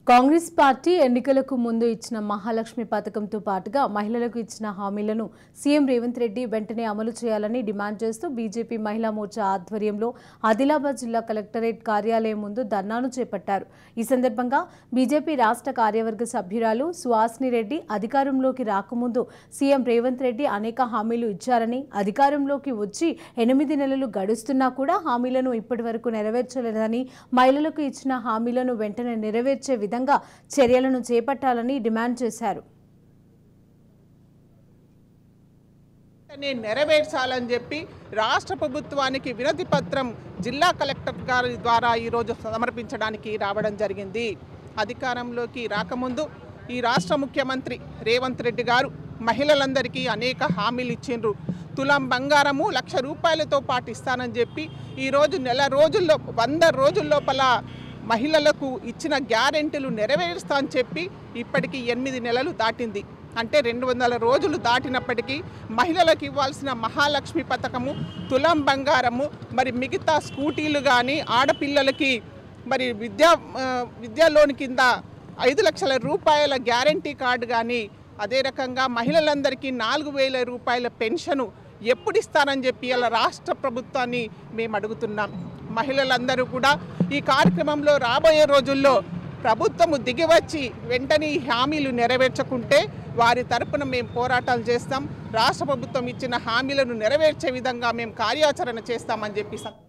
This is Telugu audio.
కాంగ్రెస్ పార్టీ ఎన్నికలకు ముందు ఇచ్చిన మహాలక్ష్మి పథకంతో పాటుగా మహిళలకు ఇచ్చిన హామీలను సీఎం రేవంత్ రెడ్డి వెంటనే అమలు చేయాలని డిమాండ్ చేస్తూ బీజేపీ మహిళా మోర్చా ఆధ్వర్యంలో ఆదిలాబాద్ జిల్లా కలెక్టరేట్ కార్యాలయం ముందు ధర్నాను చేపట్టారు ఈ సందర్భంగా బీజేపీ రాష్ట్ర కార్యవర్గ సభ్యురాలు సుహాసిని రెడ్డి అధికారంలోకి రాకముందు సీఎం రేవంత్ రెడ్డి అనేక హామీలు ఇచ్చారని అధికారంలోకి వచ్చి ఎనిమిది నెలలు గడుస్తున్నా కూడా హామీలను ఇప్పటి వరకు నెరవేర్చలేదని మహిళలకు ఇచ్చిన హామీలను వెంటనే నెరవేర్చే విధంగా చర్యలను చేపట్టాలని డిమాండ్ చేశారు వెంటనే నెరవేర్చాలని చెప్పి రాష్ట్ర ప్రభుత్వానికి వినతి పత్రం జిల్లా కలెక్టర్ గారి ద్వారా ఈరోజు సమర్పించడానికి రావడం జరిగింది అధికారంలోకి రాకముందు ఈ రాష్ట్ర ముఖ్యమంత్రి రేవంత్ రెడ్డి గారు మహిళలందరికీ అనేక హామీలు ఇచ్చిండ్రు తులం బంగారము లక్ష రూపాయలతో పాటు ఇస్తానని చెప్పి ఈరోజు నెల రోజుల్లో వంద రోజుల లోపల మహిళలకు ఇచ్చిన గ్యారెంటీలు నెరవేరుస్తా అని చెప్పి ఇప్పటికీ ఎనిమిది నెలలు దాటింది అంటే రెండు వందల రోజులు దాటినప్పటికీ మహిళలకు ఇవ్వాల్సిన మహాలక్ష్మి పథకము తులం బంగారము మరి మిగతా స్కూటీలు కానీ ఆడపిల్లలకి మరి విద్యా ఆ, విద్యా లోన్ కింద ఐదు లక్షల రూపాయల గ్యారంటీ కార్డు కానీ అదే రకంగా మహిళలందరికీ నాలుగు వేల రూపాయల పెన్షను ఎప్పుడు ఇస్తానని చెప్పి ఇలా రాష్ట్ర ప్రభుత్వాన్ని మేము అడుగుతున్నాం మహిళలందరూ కూడా ఈ కార్యక్రమంలో రాబోయే రోజుల్లో ప్రభుత్వము దిగివచ్చి వెంటనే ఈ హామీలు నెరవేర్చకుంటే వారి తరపున మేము పోరాటాలు చేస్తాం రాష్ట్ర ప్రభుత్వం ఇచ్చిన హామీలను నెరవేర్చే విధంగా మేము కార్యాచరణ చేస్తామని చెప్పి సం-